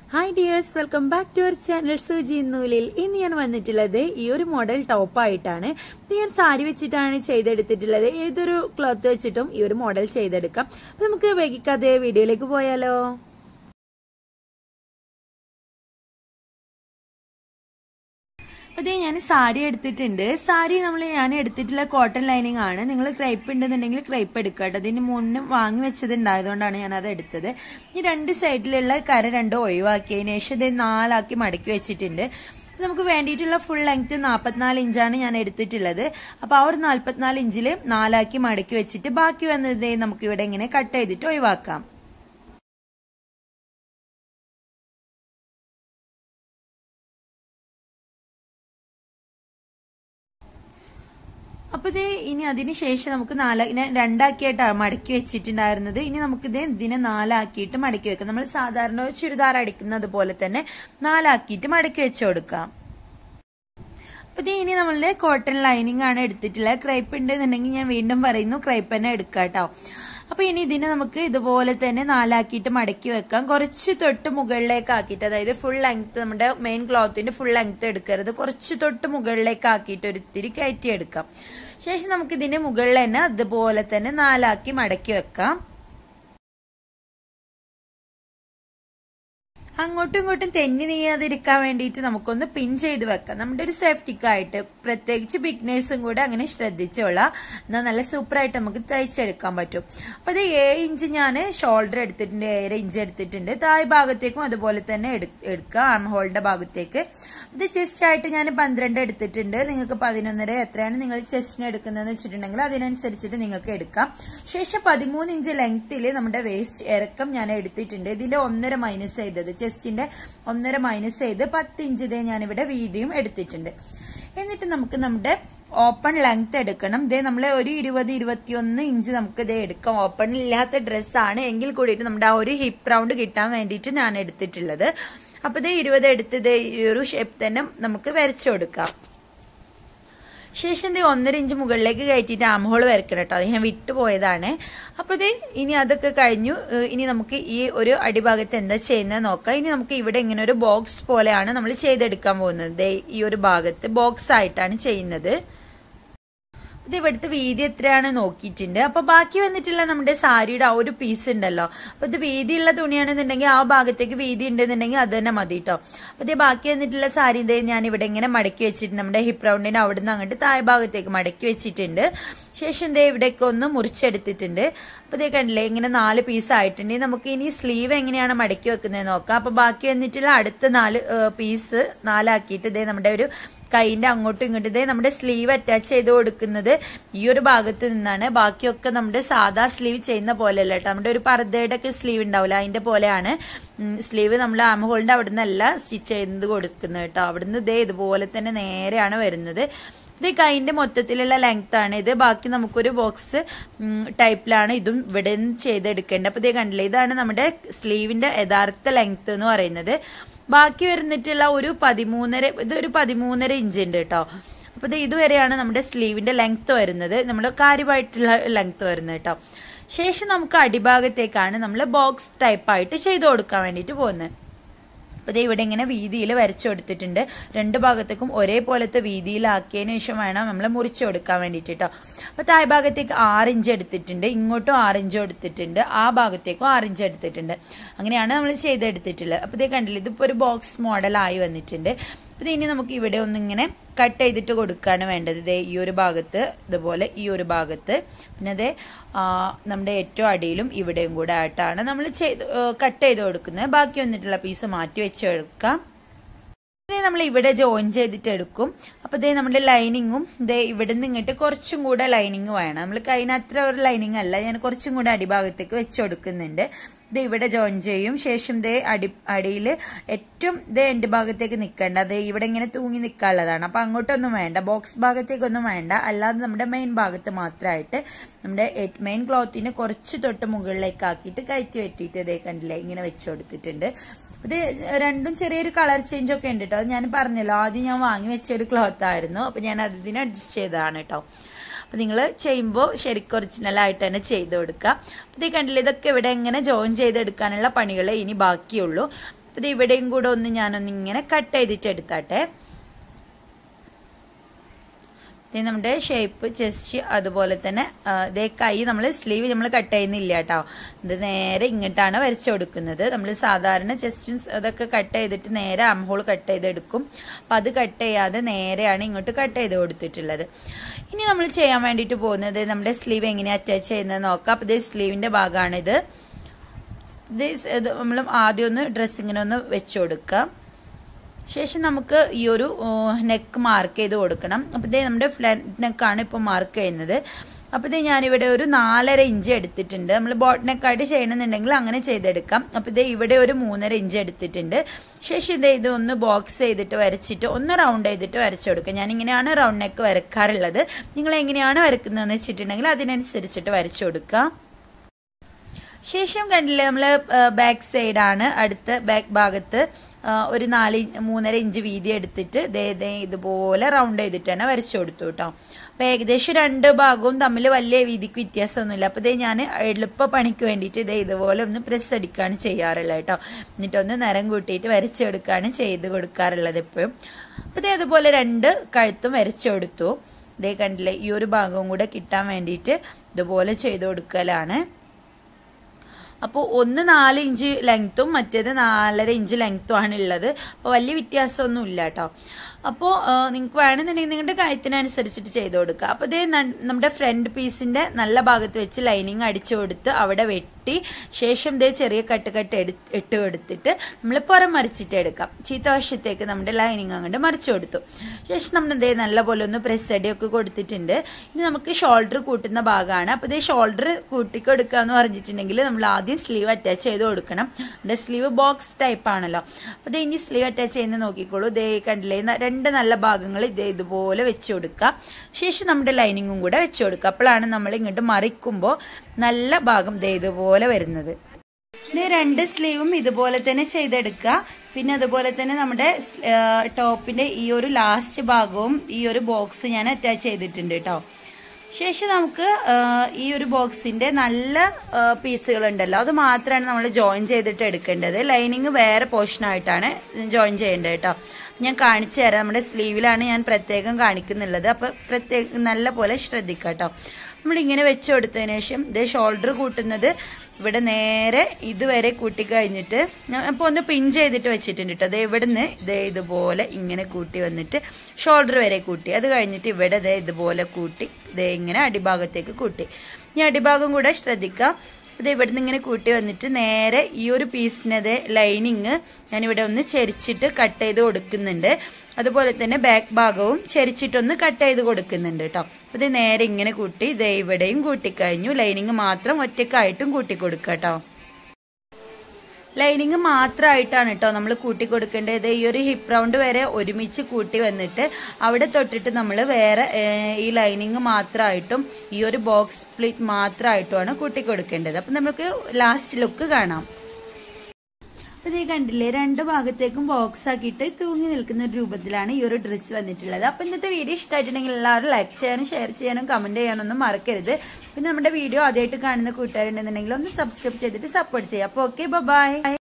hi dears welcome back to our channel Suji നൂലിൽ ഇന്ന് ഞാൻ വന്നിട്ടുള്ളത് ഈ ഒരു മോഡൽ ടോപ്പായിട്ടാണ് ഇത് ഞാൻ സാരി വെച്ചിട്ടാണ് ചെയ്തെടുത്തിട്ടുള്ളത് ഏതൊരു ക്ലോത്ത് വെച്ചിട്ടും ഈ ഒരു മോഡൽ ചെയ്തെടുക്കാം അപ്പൊ നമുക്ക് വൈകിക്കാതെ വീഡിയോയിലേക്ക് പോയാലോ അതേ ഞാൻ സാരി എടുത്തിട്ടുണ്ട് സാരി നമ്മൾ ഞാൻ എടുത്തിട്ടുള്ള കോട്ടൺ ലൈനിങ് ആണ് നിങ്ങൾ ക്രൈപ്പ് ഉണ്ടെന്നുണ്ടെങ്കിൽ ക്രൈപ്പ് എടുക്കുക കേട്ടോ അതിന് മുന്നും വാങ്ങി വെച്ചത് ഉണ്ടായതുകൊണ്ടാണ് ഞാൻ അത് എടുത്തത് ഈ രണ്ട് സൈഡിലുള്ള കര രണ്ടും ഒഴിവാക്കിയതിന് ശേഷം ഇത് നാലാക്കി മടക്കി വെച്ചിട്ടുണ്ട് നമുക്ക് വേണ്ടിയിട്ടുള്ള ഫുൾ ലെങ്ത് നാൽപ്പത്തിനാല് ഇഞ്ചാണ് ഞാൻ എടുത്തിട്ടുള്ളത് അപ്പോൾ ആ ഒരു നാൽപ്പത്തിനാല് ഇഞ്ചിൽ നാലാക്കി മടക്കി വെച്ചിട്ട് ബാക്കി വന്നത് നമുക്ക് ഇവിടെ ഇങ്ങനെ കട്ട് ചെയ്തിട്ട് ഒഴിവാക്കാം അപ്പൊ ഇത് ഇനി അതിന് ശേഷം നമുക്ക് നാല രണ്ടാക്കിയിട്ടാണ് മടക്കി വെച്ചിട്ടുണ്ടായിരുന്നത് ഇനി നമുക്കിത് ഇതിനെ നാലാക്കിയിട്ട് മടക്കി വെക്കാം നമ്മൾ സാധാരണ ചുരിദാർ അടിക്കുന്നത് പോലെ തന്നെ നാലാക്കിയിട്ട് മടക്കി വെച്ചു കൊടുക്കാം അപ്പൊ ഇത് ഇനി നമ്മളുടെ കോട്ടൺ ലൈനിങ് ആണ് എടുത്തിട്ടുള്ളത് ക്രൈപ്പ് ഉണ്ടെന്നുണ്ടെങ്കിൽ ഞാൻ വീണ്ടും പറയുന്നു ക്രൈപ്പ് തന്നെ എടുക്കാം കേട്ടോ അപ്പൊ ഇനി ഇതിനെ നമുക്ക് ഇതുപോലെ തന്നെ നാലാക്കിയിട്ട് മടക്കി വെക്കാം കുറച്ച് തൊട്ട് മുകളിലേക്ക് ആക്കിയിട്ട് അതായത് ഫുൾ ലെങ്ത് നമ്മുടെ മെയിൻ ക്ലോത്തിന്റെ ഫുൾ ലെങ്ത് എടുക്കരുത് കുറച്ച് തൊട്ട് മുകളിലേക്ക് ആക്കിയിട്ട് ഒരു ഇത്തിരി കയറ്റി എടുക്കാം ശേഷം നമുക്ക് ഇതിന്റെ മുകളിൽ തന്നെ അതുപോലെ തന്നെ നാലാക്കി മടക്കി വെക്കാം അങ്ങോട്ടും ഇങ്ങോട്ടും തെന്നി നീയാതിരിക്കാൻ വേണ്ടിയിട്ട് നമുക്കൊന്ന് പിൻ ചെയ്ത് വെക്കാം നമ്മുടെ ഒരു സേഫ്റ്റിക്കായിട്ട് പ്രത്യേകിച്ച് ബിഗ്നേഴ്സും കൂടെ അങ്ങനെ ശ്രദ്ധിച്ചോളാം എന്നാൽ നല്ല സൂപ്പറായിട്ട് നമുക്ക് തയ്ച്ചെടുക്കാൻ പറ്റും അപ്പൊ അത് ഏഴ് ഇഞ്ച് ഞാൻ ഷോൾഡർ എടുത്തിട്ടുണ്ട് ഏഴര ഇഞ്ച് എടുത്തിട്ടുണ്ട് താഴ് ഭാഗത്തേക്കും അതുപോലെ തന്നെ എടുക്കുക ആം ഹോളിന്റെ ഭാഗത്തേക്ക് ഇത് ചെസ്റ്റ് ആയിട്ട് ഞാൻ പന്ത്രണ്ട് എടുത്തിട്ടുണ്ട് നിങ്ങൾക്ക് പതിനൊന്നര എത്രയാണ് നിങ്ങൾ ചെസ്റ്റിന് എടുക്കുന്നതെന്ന് വെച്ചിട്ടുണ്ടെങ്കിൽ അതിനനുസരിച്ചിട്ട് നിങ്ങൾക്ക് എടുക്കാം ശേഷം പതിമൂന്ന് ഇഞ്ച് ലെങ്ത്തിൽ നമ്മുടെ വേസ്റ്റ് ഇറക്കം ഞാൻ എടുത്തിട്ടുണ്ട് ഇതിന്റെ ഒന്നര മൈനസ് ചെയ്തത് ചെസ്റ്റിന്റെ ഒന്നര മൈനസ് ചെയ്ത് പത്ത് ഇഞ്ച് ഇതേ ഞാനിവിടെ വീതിയും എടുത്തിട്ടുണ്ട് എന്നിട്ട് നമുക്ക് നമ്മുടെ ഓപ്പൺ ലെങ്ത് എടുക്കണം ഇതേ നമ്മൾ ഒരു ഇരുപത് ഇരുപത്തിയൊന്ന് ഇഞ്ച് നമുക്ക് ഇതേ എടുക്കാം ഓപ്പൺ ഇല്ലാത്ത ഡ്രസ്സാണ് എങ്കിൽ കൂടിയിട്ട് നമ്മുടെ ആ ഒരു ഹിപ്പ് റൗണ്ട് കിട്ടാൻ വേണ്ടിയിട്ട് ഞാൻ എടുത്തിട്ടുള്ളത് അപ്പൊ ഇത് ഇരുപത് എടുത്ത് ഇതേ ഈ ഒരു ഷേപ്പ് തന്നെ നമുക്ക് വരച്ചു കൊടുക്കാം ശേഷം ഇത് ഒന്നര ഇഞ്ച് മുകളിലേക്ക് കയറ്റിയിട്ട് ആം ഹോൾ വരക്കണം കേട്ടോ അത് ഞാൻ വിട്ടുപോയതാണ് അപ്പോൾ ഇത് ഇനി അതൊക്കെ കഴിഞ്ഞു ഇനി നമുക്ക് ഈ ഒരു അടിഭാഗത്ത് എന്താ ചെയ്യുന്നത് നോക്കാം ഇനി നമുക്ക് ഇവിടെ ഇങ്ങനെ ഒരു ബോക്സ് പോലെയാണ് നമ്മൾ ചെയ്തെടുക്കാൻ പോകുന്നത് ഈ ഒരു ഭാഗത്ത് ബോക്സ് ആയിട്ടാണ് ചെയ്യുന്നത് ഇത് ഇവിടുത്തെ വീതി എത്രയാണ് നോക്കിയിട്ടുണ്ട് അപ്പൊ ബാക്കി വന്നിട്ടുള്ള നമ്മുടെ സാരിയുടെ ആ ഒരു പീസ് ഉണ്ടല്ലോ അപ്പൊ ഇത് വീതിയുള്ള തുണിയാണെന്നുണ്ടെങ്കിൽ ആ ഭാഗത്തേക്ക് വീതി ഉണ്ടെന്നുണ്ടെങ്കിൽ അത് തന്നെ മതി കേട്ടോ അപ്പൊ ഇത് ബാക്കി വന്നിട്ടുള്ള സാരി ഇതേ ഞാൻ ഇവിടെ ഇങ്ങനെ മടക്കി വെച്ചിട്ടുണ്ട് നമ്മുടെ ഹിപ്പ് റൗണ്ടിന്റെ അവിടെ നിന്ന് അങ്ങോട്ട് താഴെ ഭാഗത്തേക്ക് മടക്കി വെച്ചിട്ടുണ്ട് ശേഷം ഇതേ ഇവിടേക്ക് ഒന്ന് മുറിച്ചെടുത്തിട്ടുണ്ട് അപ്പൊ ഇതേ കണ്ടില്ലേ ഇങ്ങനെ നാല് പീസ് ആയിട്ടുണ്ട് നമുക്ക് ഇനി സ്ലീവ് എങ്ങനെയാണ് മടക്കി വെക്കുന്നത് നോക്കാം അപ്പൊ ബാക്കി വന്നിട്ടുള്ള അടുത്ത നാല് പീസ് നാലാക്കിയിട്ട് ഇതേ നമ്മുടെ ഒരു കൈയിന്റെ അങ്ങോട്ടും ഇങ്ങോട്ടും ഇതേ നമ്മുടെ സ്ലീവ് അറ്റാച്ച് ചെയ്ത് കൊടുക്കുന്നത് ഈ ഒരു ഭാഗത്ത് നിന്നാണ് ബാക്കിയൊക്കെ നമ്മുടെ സാധാ സ്ലീവ് ചെയ്യുന്ന പോലെ അല്ല കേട്ടോ നമ്മുടെ ഒരു പർദ്ദയുടെ ഒക്കെ സ്ലീവ് ഉണ്ടാവില്ല അതിന്റെ പോലെയാണ് സ്ലീവ് നമ്മൾ ആം ഹോളിന്റെ അവിടെ നിന്നല്ല സ്റ്റിച്ച് ചെയ്ത് കൊടുക്കുന്നത് കേട്ടോ അവിടുന്ന് ഇതേ ഇതുപോലെ തന്നെ നേരെയാണ് വരുന്നത് ഇത് കൈൻ്റെ മൊത്തത്തിലുള്ള ലെങ്ത് ആണ് ഇത് ബാക്കി നമുക്കൊരു ബോക്സ് ടൈപ്പിലാണ് ഇതും ഇവിടെ നിന്ന് ചെയ്തെടുക്കേണ്ടത് അപ്പോൾ ഇത് കണ്ടില്ലേ ഇതാണ് നമ്മുടെ സ്ലീവിന്റെ യഥാർത്ഥ ലെങ്ത് എന്ന് പറയുന്നത് ബാക്കി വരുന്നിട്ടുള്ള ഒരു പതിമൂന്നര ഇതൊരു പതിമൂന്നര ഇഞ്ച് ഉണ്ട് കേട്ടോ അപ്പോൾ ഇത് ഇതുവരെയാണ് നമ്മുടെ സ്ലീവിന്റെ ലെങ്ത് വരുന്നത് നമ്മുടെ കാര്യമായിട്ടുള്ള ലെങ്ത് വരുന്നത് കേട്ടോ ശേഷം നമുക്ക് അടിഭാഗത്തേക്കാണ് നമ്മൾ ബോക്സ് ടൈപ്പായിട്ട് ചെയ്ത് കൊടുക്കാൻ വേണ്ടിയിട്ട് പോകുന്നത് അപ്പോൾ ഇത് ഇവിടെ ഇങ്ങനെ വീതിയിൽ വരച്ചു കൊടുത്തിട്ടുണ്ട് രണ്ട് ഭാഗത്തേക്കും ഒരേപോലത്തെ വീതിയിലാക്കിയതിന് ശേഷം വേണം നമ്മൾ മുറിച്ചു കൊടുക്കാൻ വേണ്ടിയിട്ട് കേട്ടോ അപ്പോൾ താഴെ ഭാഗത്തേക്ക് ആറ് ഇഞ്ച് എടുത്തിട്ടുണ്ട് ഇങ്ങോട്ടും ആറ് ഇഞ്ച് എടുത്തിട്ടുണ്ട് ആ ഭാഗത്തേക്കും ആറ് ഇഞ്ച് എടുത്തിട്ടുണ്ട് അങ്ങനെയാണ് നമ്മൾ ചെയ്തെടുത്തിട്ടുള്ളത് അപ്പോൾ ഇതേ കണ്ടില്ല ഇതിപ്പോൾ ഒരു ബോക്സ് മോഡലായി വന്നിട്ടുണ്ട് അപ്പോൾ ഇനി നമുക്ക് ഇവിടെ ഒന്നിങ്ങനെ കട്ട് ചെയ്തിട്ട് കൊടുക്കുകയാണ് വേണ്ടത് ഇതേ ഈ ഒരു ഭാഗത്ത് ഇതുപോലെ ഈ ഒരു ഭാഗത്ത് പിന്നെ അതേ നമ്മുടെ ഏറ്റവും അടിയിലും ഇവിടെയും കൂടെ ആയിട്ടാണ് നമ്മൾ ചെയ്ത് കട്ട് ചെയ്ത് കൊടുക്കുന്നത് ബാക്കി വന്നിട്ടുള്ള പീസ് മാറ്റി വെച്ച് എടുക്കാം ഇതേ നമ്മൾ ഇവിടെ ജോയിൻ ചെയ്തിട്ട് എടുക്കും അപ്പോൾ ഇതേ നമ്മുടെ ലൈനിങ്ങും ഇതേ ഇവിടെ നിന്ന് ഇങ്ങോട്ട് കുറച്ചും കൂടെ ലൈനിങ് വേണം നമ്മൾ കൈന് അത്ര ഒരു ലൈനിങ് അല്ല ഞാൻ കുറച്ചും കൂടെ അടിഭാഗത്തേക്ക് വെച്ച് കൊടുക്കുന്നുണ്ട് ഇത് ഇവിടെ ജോയിൻ ചെയ്യും ശേഷം ദേ അടി അടിയിൽ ഏറ്റവും ദേ എൻ്റെ ഭാഗത്തേക്ക് നിൽക്കേണ്ട അത് ഇവിടെ ഇങ്ങനെ തൂങ്ങി നിൽക്കാനുള്ളതാണ് അപ്പം അങ്ങോട്ടൊന്നും വേണ്ട ബോക്സ് ഭാഗത്തേക്കൊന്നും വേണ്ട അല്ലാതെ നമ്മുടെ മെയിൻ ഭാഗത്ത് മാത്രമായിട്ട് നമ്മുടെ മെയിൻ ക്ലോത്തിന് കുറച്ച് തൊട്ട് മുകളിലേക്ക് ആക്കിയിട്ട് കയറ്റി വെട്ടിയിട്ട് ഇതേ കണ്ടില്ലേ ഇങ്ങനെ വെച്ച് കൊടുത്തിട്ടുണ്ട് ഇത് രണ്ടും ചെറിയൊരു കളർ ചേഞ്ച് ഒക്കെ ഉണ്ട് കേട്ടോ അത് ഞാൻ പറഞ്ഞല്ലോ ആദ്യം ഞാൻ വാങ്ങി വെച്ച ഒരു ക്ലോത്ത് ആയിരുന്നു അപ്പം ഞാൻ അതിന് അഡ്ജസ്റ്റ് ചെയ്തതാണ് കേട്ടോ അപ്പം നിങ്ങൾ ചെയ്യുമ്പോൾ ശരിക്കും ഒറിജിനലായിട്ട് തന്നെ ചെയ്ത് കൊടുക്കുക അപ്പോൾ ഇത് കണ്ടില്ല ഇതൊക്കെ ഇവിടെ എങ്ങനെ ജോയിൻ ചെയ്തെടുക്കാനുള്ള പണികളെ ഇനി ബാക്കിയുള്ളൂ അപ്പൊ ഇത് ഇവിടെയും കൂടെ ഒന്ന് ഞാനൊന്ന് ഇങ്ങനെ കട്ട് ചെയ്തിട്ട് എടുത്താട്ടെ ഇത് നമ്മുടെ ഷേപ്പ് ചെസ്റ്റ് അതുപോലെ തന്നെ ആ, ഇതേ കൈ നമ്മൾ സ്ലീവ് നമ്മൾ കട്ട് ചെയ്യുന്നില്ല കേട്ടോ ഇത് നേരെ ഇങ്ങോട്ടാണ് വരച്ചു കൊടുക്കുന്നത് നമ്മൾ സാധാരണ ചെസ്റ്റും അതൊക്കെ കട്ട് ചെയ്തിട്ട് നേരെ അംഹോൾ കട്ട് ചെയ്തെടുക്കും അപ്പം അത് കട്ട് ചെയ്യാതെ നേരെയാണ് ഇങ്ങോട്ട് കട്ട് ചെയ്ത് കൊടുത്തിട്ടുള്ളത് ഇനി നമ്മൾ ചെയ്യാൻ വേണ്ടിയിട്ട് പോകുന്നത് നമ്മുടെ സ്ലീവ് എങ്ങനെ അറ്റാച്ച് ചെയ്യുന്നത് നോക്കാം അപ്പോൾ ഇത് സ്ലീവിൻ്റെ ഭാഗമാണിത് ഇത് നമ്മൾ ആദ്യം ഒന്ന് ഡ്രസ്സിങ്ങിനെ ഒന്ന് വെച്ച് കൊടുക്കാം ശേഷം നമുക്ക് ഈ ഒരു നെക്ക് മാർക്ക് ചെയ്ത് കൊടുക്കണം അപ്പോൾ ഇതേ നമ്മുടെ ഫ്രണ്ട് നെക്കാണ് ഇപ്പോൾ മാർക്ക് ചെയ്യുന്നത് അപ്പോൾ ഇത് ഞാനിവിടെ ഒരു നാലര ഇഞ്ച് എടുത്തിട്ടുണ്ട് നമ്മൾ ബോട്ട് നെക്കായിട്ട് ചെയ്യണമെന്നുണ്ടെങ്കിൽ അങ്ങനെ ചെയ്തെടുക്കാം അപ്പോൾ ഇത് ഇവിടെ ഒരു മൂന്നര ഇഞ്ച് എടുത്തിട്ടുണ്ട് ശേഷം ഇത് ഇത് ഒന്ന് ബോക്സ് ചെയ്തിട്ട് വരച്ചിട്ട് ഒന്ന് റൗണ്ട് ചെയ്തിട്ട് വരച്ചു കൊടുക്കുക ഞാൻ ഇങ്ങനെയാണ് റൗണ്ട് നെക്ക് വരക്കാറുള്ളത് നിങ്ങൾ എങ്ങനെയാണ് വരക്കുന്നതെന്ന് വെച്ചിട്ടുണ്ടെങ്കിൽ അതിനനുസരിച്ചിട്ട് വരച്ചു കൊടുക്കുക ശേഷം കണ്ടില്ലേ നമ്മൾ ബാക്ക് സൈഡാണ് അടുത്ത ബാക്ക് ഭാഗത്ത് ആ, ഒരു നാല് ഇഞ്ച്- മൂന്നര ഇഞ്ച് വീതി എടുത്തിട്ട് ദേ ദേ ഇതുപോലെ റൗണ്ട് ചെയ്തിട്ട് തന്നെ വരച്ചു കൊടുത്തു കേട്ടോ അപ്പൊ ഏകദേശം രണ്ട് ഭാഗവും തമ്മിൽ വലിയ വീതിക്ക് വ്യത്യാസമൊന്നുമില്ല അപ്പൊ ഇതേ ഞാൻ എളുപ്പ പണിക്ക് വേണ്ടിയിട്ട് ഇതേ ഇതുപോലെ ഒന്ന് പ്രസ് അടിക്കുകയാണ് ചെയ്യാറുള്ളത് കേട്ടോ എന്നിട്ടൊന്ന് നിറം കൂട്ടിയിട്ട് വരച്ചെടുക്കുകയാണ് ചെയ്ത് കൊടുക്കാറുള്ളത് എപ്പോഴും അപ്പൊ ഇതേ അതുപോലെ രണ്ട് കഴുത്തും വരച്ചു കൊടുത്തു ഇതേ കണ്ടില്ലേ ഈ ഒരു ഭാഗവും കൂടെ കിട്ടാൻ വേണ്ടിയിട്ട് ഇതുപോലെ ചെയ്ത് കൊടുക്കലാണ് അപ്പോൾ ഒന്ന് നാല് ഇഞ്ച് ലെങ്ത്തും മറ്റേത് നാലര ഇഞ്ച് ലെങ്ത്തും ആണ് ഉള്ളത് അപ്പോൾ വലിയ വ്യത്യാസമൊന്നും ഇല്ല കേട്ടോ അപ്പോൾ നിങ്ങൾക്ക് വേണമെന്നുണ്ടെങ്കിൽ നിങ്ങളുടെ കയത്തിനനുസരിച്ചിട്ട് ചെയ്ത് കൊടുക്കുക അപ്പോൾ ഇതേ ന- നമ്മുടെ ഫ്രണ്ട് പീസിൻ്റെ നല്ല ഭാഗത്ത് വെച്ച് ലൈനിങ് അടിച്ചു കൊടുത്ത് അവിടെ വെട്ടി ശേഷം ഇതേ ചെറിയ കട്ട് കട്ട് എടു ഇട്ട് കൊടുത്തിട്ട് നമ്മൾ പുറം മറിച്ചിട്ട് എടുക്കാം ചീത്ത വശത്തേക്ക് നമ്മുടെ ലൈനിങ് അങ്ങോട്ട് മറിച്ചു കൊടുത്തു ശേഷം നമ്മൾ ഇതേ നല്ല പോലെ ഒന്ന് പ്രസ് അടിയൊക്കെ കൊടുത്തിട്ടുണ്ട് ഇനി നമുക്ക് ഷോൾഡർ കൂട്ടുന്ന ഭാഗമാണ് അപ്പോൾ ഇതേ ഷോൾഡർ കൂട്ടിക്കൊടുക്കുക എന്ന് പറഞ്ഞിട്ടുണ്ടെങ്കിൽ നമ്മൾ ആദ്യം സ്ലീവ് അറ്റാച്ച് ചെയ്ത് കൊടുക്കണം നമ്മുടെ സ്ലീവ് ബോക്സ് ടൈപ്പ് ആണല്ലോ അപ്പോൾ ഇതേ ഇനി സ്ലീവ് അറ്റാച്ച് ചെയ്യുന്ന നോക്കിക്കോളൂ ഇതേ കണ്ടില്ലേ ന- രണ്ട് നല്ല ഭാഗങ്ങൾ ഇതേ ഇതുപോലെ വെച്ച് കൊടുക്കുക ശേഷം നമ്മുടെ ലൈനിങ്ങും കൂടെ വെച്ച് കൊടുക്കുക അപ്പോഴാണ് നമ്മൾ ഇങ്ങോട്ട് മറിക്കുമ്പോൾ നല്ല ഭാഗം ദേ ഇതുപോലെ വരുന്നത് ഇത് രണ്ട് സ്ലീവും ഇതുപോലെ തന്നെ ചെയ്തെടുക്കുക പിന്നെ അതുപോലെ തന്നെ നമ്മുടെ ടോപ്പിന്റെ ഈ ഒരു ലാസ്റ്റ് ഭാഗവും ഈ ഒരു ബോക്സ് ഞാൻ അറ്റാച്ച് ചെയ്തിട്ടുണ്ട് കേട്ടോ ശേഷം നമുക്ക് ആ, ഈ ഒരു ബോക്സിന്റെ നല്ല പീസുകൾ ഉണ്ടല്ലോ അത് മാത്രമാണ് നമ്മൾ ജോയിൻ ചെയ്തിട്ട് എടുക്കേണ്ടത് ലൈനിങ് വേറെ പോർഷനായിട്ടാണ് ജോയിൻ ചെയ്യേണ്ടത് കേട്ടോ ഞാൻ കാണിച്ചു തരാം നമ്മുടെ സ്ലീവിലാണ് ഞാൻ പ്രത്യേകം കാണിക്കുന്നുള്ളത് അപ്പോൾ പ്രത്യേകം നല്ല പോലെ ശ്രദ്ധിക്കാം കേട്ടോ നമ്മളിങ്ങനെ വെച്ച് കൊടുത്തതിന് ശേഷം ഇതേ ഷോൾഡർ കൂട്ടുന്നത് ഇവിടെ നേരെ ഇതുവരെ കൂട്ടി കഴിഞ്ഞിട്ട് ഞാൻ ഇപ്പോൾ ഒന്ന് പിൻ ചെയ്തിട്ട് വെച്ചിട്ടുണ്ട് കേട്ടോ അതേ ഇവിടെ നിന്ന് ഇതേ ഇതുപോലെ ഇങ്ങനെ കൂട്ടി വന്നിട്ട് ഷോൾഡർ വരെ കൂട്ടി അത് കഴിഞ്ഞിട്ട് ഇവിടെ ദേ ഇതുപോലെ കൂട്ടി ഇതേ ഇങ്ങനെ അടിഭാഗത്തേക്ക് കൂട്ടി ഇനി അടിഭാഗം കൂടെ ശ്രദ്ധിക്കാം ഇത് ഇവിടെ നിന്ന് ഇങ്ങനെ കൂട്ടി വന്നിട്ട് നേരെ ഈ ഒരു പീസിനത് ലൈനിങ് ഞാനിവിടെ ഒന്ന് ചെരിച്ചിട്ട് കട്ട് ചെയ്ത് കൊടുക്കുന്നുണ്ട് അതുപോലെ തന്നെ ബാക്ക് ഭാഗവും ചെരിച്ചിട്ടൊന്ന് കട്ട് ചെയ്ത് കൊടുക്കുന്നുണ്ട് കേട്ടോ ഇത് നേരെ ഇങ്ങനെ കൂട്ടി ഇതേ ഇവിടെയും കൂട്ടിക്കഴിഞ്ഞു ലൈനിങ് മാത്രം ഒറ്റക്കായിട്ടും കൂട്ടി കൊടുക്കുക കേട്ടോ ലൈനിങ് മാത്രമായിട്ടാണ് കേട്ടോ നമ്മൾ കൂട്ടി കൊടുക്കേണ്ടത് ഈ ഒരു ഹിപ്പ് റൗണ്ട് വരെ ഒരുമിച്ച് കൂട്ടി വന്നിട്ട് അവിടെ തൊട്ടിട്ട് നമ്മൾ വേറെ ഏഹ്, ഈ ലൈനിങ് മാത്രമായിട്ടും ഈ ഒരു ബോക്സ് സ്പ്ലിറ്റ് മാത്രമായിട്ടുമാണ് കൂട്ടി കൊടുക്കേണ്ടത് അപ്പം നമുക്ക് ലാസ്റ്റ് ലുക്ക് കാണാം അപ്പൊ ഇത് കണ്ടില്ലേ രണ്ട് ഭാഗത്തേക്കും ബോക്സ് ആക്കിയിട്ട് തൂങ്ങി നിൽക്കുന്ന ഒരു രൂപത്തിലാണ് ഈ ഒരു ഡ്രസ്സ് വന്നിട്ടുള്ളത് അപ്പൊ ഇന്നത്തെ വീഡിയോ ഇഷ്ടമായിട്ടുണ്ടെങ്കിൽ എല്ലാവരും ലൈക്ക് ചെയ്യാനും ഷെയർ ചെയ്യാനും കമന്റ് ചെയ്യാനൊന്നും മറക്കരുത് പിന്നെ നമ്മുടെ വീഡിയോ ആദ്യമായിട്ട് കാണുന്ന കൂട്ടുകാരുണ്ടെന്നുണ്ടെങ്കിൽ ഒന്ന് സബ്സ്ക്രൈബ് ചെയ്തിട്ട് സപ്പോർട്ട് ചെയ്യാം അപ്പൊ ഓക്കെ ബൈ